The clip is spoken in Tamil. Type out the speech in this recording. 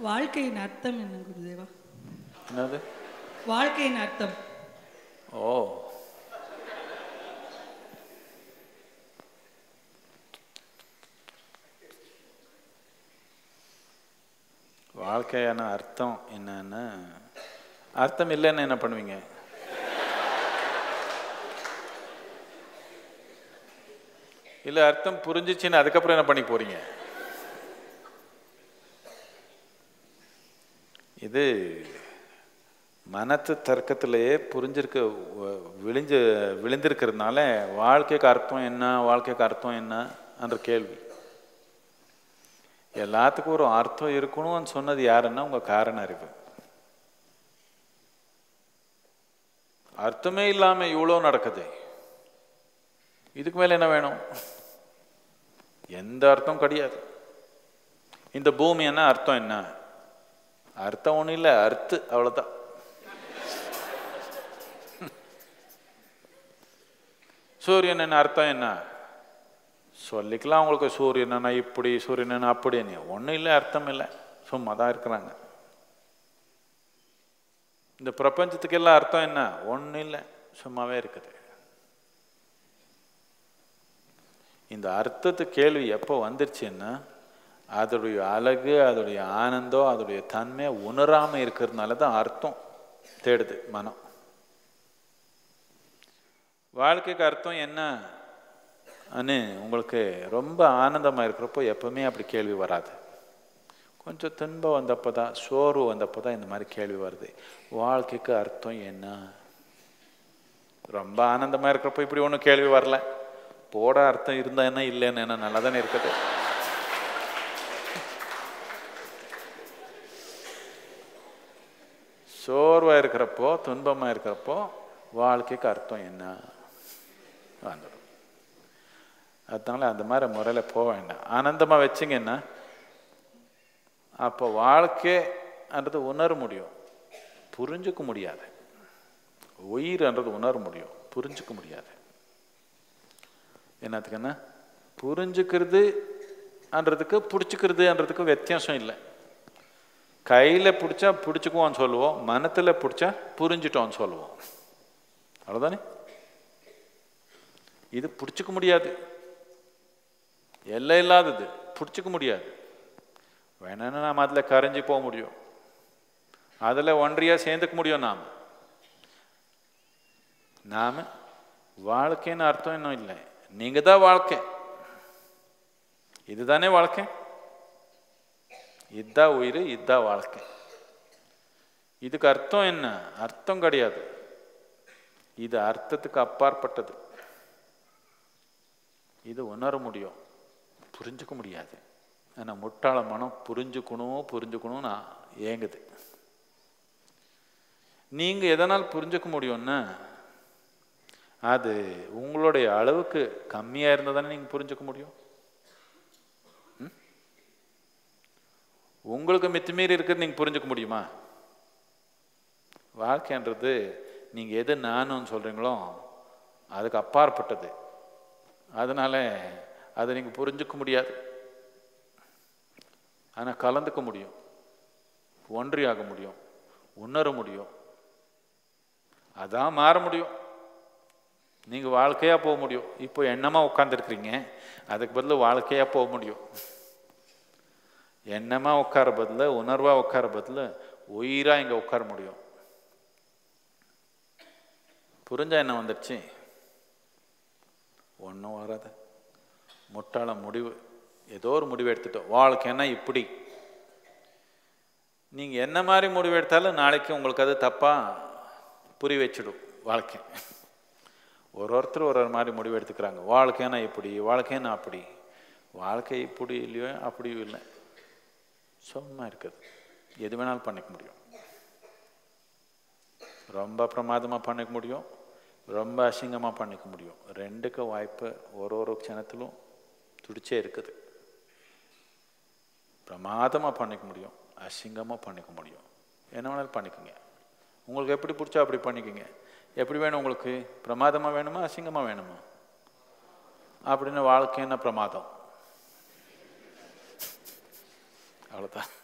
வாழ்க்கையின் அர்த்தம் என்ன குருதேவா என்னது வாழ்க்கையின் அர்த்தம் ஓ வாழ்க்கையான அர்த்தம் என்னன்னா அர்த்தம் இல்லைன்னு என்ன பண்ணுவீங்க இல்லை அர்த்தம் புரிஞ்சிச்சுன்னு அதுக்கப்புறம் என்ன பண்ணி போறீங்க இது மனத்து தர்க்கத்திலேயே புரிஞ்சிருக்க வ- விழிஞ்சு விழுந்திருக்கிறதுனால வாழ்க்கைக்கு அர்த்தம் என்ன வாழ்க்கைக்கு அர்த்தம் என்ன என்ற கேள்வி எல்லாத்துக்கும் ஒரு அர்த்தம் இருக்கணும்னு சொன்னது யாருன்னா உங்க காரண அறிவு அர்த்தமே இல்லாம இவ்வளோ நடக்குது இதுக்கு மேல என்ன வேணும் எந்த அர்த்தம் கிடையாது இந்த பூமி என்ன அர்த்தம் என்ன அர்த்தம் ஒன்றும் இல்லை அர்த்து அவ்வளோதான் சூரியன் என்ன அர்த்தம் என்ன சொல்லிக்கலாம் உங்களுக்கு சூரியன் என்ன இப்படி சூரியன் என்ன அப்படின்னு ஒன்றும் இல்லை அர்த்தம் இல்லை சும்மா தான் இருக்கிறாங்க இந்த பிரபஞ்சத்துக்கு எல்லாம் அர்த்தம் என்ன ஒன்றும் இல்லை சும்மாவே இருக்குது இந்த அர்த்தத்து கேள்வி எப்போ வந்துருச்சுன்னா அதோடைய அழகு அதோடைய ஆனந்தம் அதோடைய தன்மையை உணராம இருக்கிறதுனால தான் அர்த்தம் தேடுது மனம் வாழ்க்கைக்கு அர்த்தம் என்ன அனு உங்களுக்கு ரொம்ப ஆனந்தமா இருக்கிறப்போ எப்பவுமே அப்படி கேள்வி வராது கொஞ்சம் துன்பம் வந்தப்போ தான் சோர்வு வந்தப்போ தான் இந்த மாதிரி கேள்வி வருது வாழ்க்கைக்கு அர்த்தம் என்ன ரொம்ப ஆனந்தமா இருக்கிறப்போ இப்படி ஒன்றும் கேள்வி வரல போட அர்த்தம் இருந்தா என்ன இல்லைன்னு என்ன நல்லா தானே இருக்குது சோர்வா இருக்கிறப்போ துன்பமா இருக்கிறப்போ வாழ்க்கைக்கு அர்த்தம் என்ன வந்துடும் அதனால அந்த மாதிரி முறையில் போக வேண்டாம் ஆனந்தமா வச்சிங்கன்னா அப்போ வாழ்க்கைன்றது உணர முடியும் புரிஞ்சுக்க முடியாது உயிர்ன்றது உணர முடியும் புரிஞ்சுக்க முடியாது என்னத்துக்குன்னா புரிஞ்சுக்கிறதுன்றதுக்கு பிடிச்சிக்கிறதுன்றதுக்கு வித்தியாசம் இல்லை கையில் பிடிச்சா பிடிச்சிக்குவோம்னு சொல்லுவோம் மனத்தில் பிடிச்சா புரிஞ்சிட்டோம்னு சொல்லுவோம் அவ்வளோதானே இது பிடிச்சிக்க முடியாது எல்லை இல்லாதது பிடிச்சிக்க முடியாது வேணும்னா நாம் அதில் கரைஞ்சி போக முடியும் அதில் ஒன்றியாக சேர்ந்துக்க முடியும் நாம் நாம் வாழ்க்கைன்னு அர்த்தம் இன்னும் இல்லை நீங்கள் தான் வாழ்க்கை இதுதானே வாழ்க்கை இதுதான் உயிர் இதுதான் வாழ்க்கை இதுக்கு அர்த்தம் என்ன அர்த்தம் கிடையாது இது அர்த்தத்துக்கு அப்பாற்பட்டது இது உணர முடியும் புரிஞ்சுக்க முடியாது ஆனால் முட்டாள மனம் புரிஞ்சுக்கணும் புரிஞ்சுக்கணும்னு ஏங்குது நீங்கள் எதனால் புரிஞ்சுக்க முடியும்னா அது உங்களுடைய அளவுக்கு கம்மியாக இருந்தால் தானே நீங்கள் புரிஞ்சுக்க முடியும் ம்? உங்களுக்கு மித்திமீறி இருக்கிறது நீங்கள் புரிஞ்சுக்க முடியுமா வாழ்க்கைன்றது நீங்கள் எது நானும் சொல்கிறீங்களோ அதுக்கு அப்பாற்பட்டது அதனால அதை நீங்கள் புரிஞ்சுக்க முடியாது ஆனால் கலந்துக்க முடியும் ஒன்றியாக முடியும் உணர முடியும் அதான் மாற முடியும் நீங்கள் வாழ்க்கையாக போக முடியும் இப்போ எண்ணமாக உட்காந்துருக்கிறீங்க அதுக்கு பதில் வாழ்க்கையாக போக முடியும் எண்ணமாக உட்கார பதில் உணர்வாக உட்கார பதில் உயிராக இங்கே உட்கார முடியும் புரிஞ்சா என்ன வந்துடுச்சு ஒன்றும் வராது முட்டாள முடிவு ஏதோ ஒரு முடிவு எடுத்துட்டோம் வாழ்க்கைன்னா இப்படி நீங்கள் என்ன மாதிரி முடிவு எடுத்தாலும் நாளைக்கு உங்களுக்கு அது தப்பாக புரிய வச்சிடும் வாழ்க்கை ஒரு ஒருத்தர் ஒரு ஒரு மாதிரி முடிவு எடுத்துக்கிறாங்க வாழ்க்கைன்னா இப்படி வாழ்க்கைன்னா அப்படி வாழ்க்கை இப்படி இல்லையோ அப்படியும் இல்லை சும்மா இருக்குது எது வேணாலும் பண்ணிக்க முடியும் ரொம்ப பிரமாதமாக பண்ணிக்க முடியும் ரொம்ப அசிங்கமாக பண்ணிக்க முடியும் ரெண்டுக்கு வாய்ப்பு ஒரு ஒரு க்ஷணத்திலும் துடிச்சே இருக்குது பிரமாதமாக பண்ணிக்க முடியும் அசிங்கமாக பண்ணிக்க முடியும் என்ன வேணாலும் பண்ணிக்கோங்க உங்களுக்கு எப்படி பிடிச்சா அப்படி பண்ணிக்கோங்க எப்படி வேணும் உங்களுக்கு பிரமாதமாக வேணுமா அசிங்கமாக வேணுமா அப்படின்னு வாழ்க்கை என்ன பிரமாதம் அவ்வளோதான்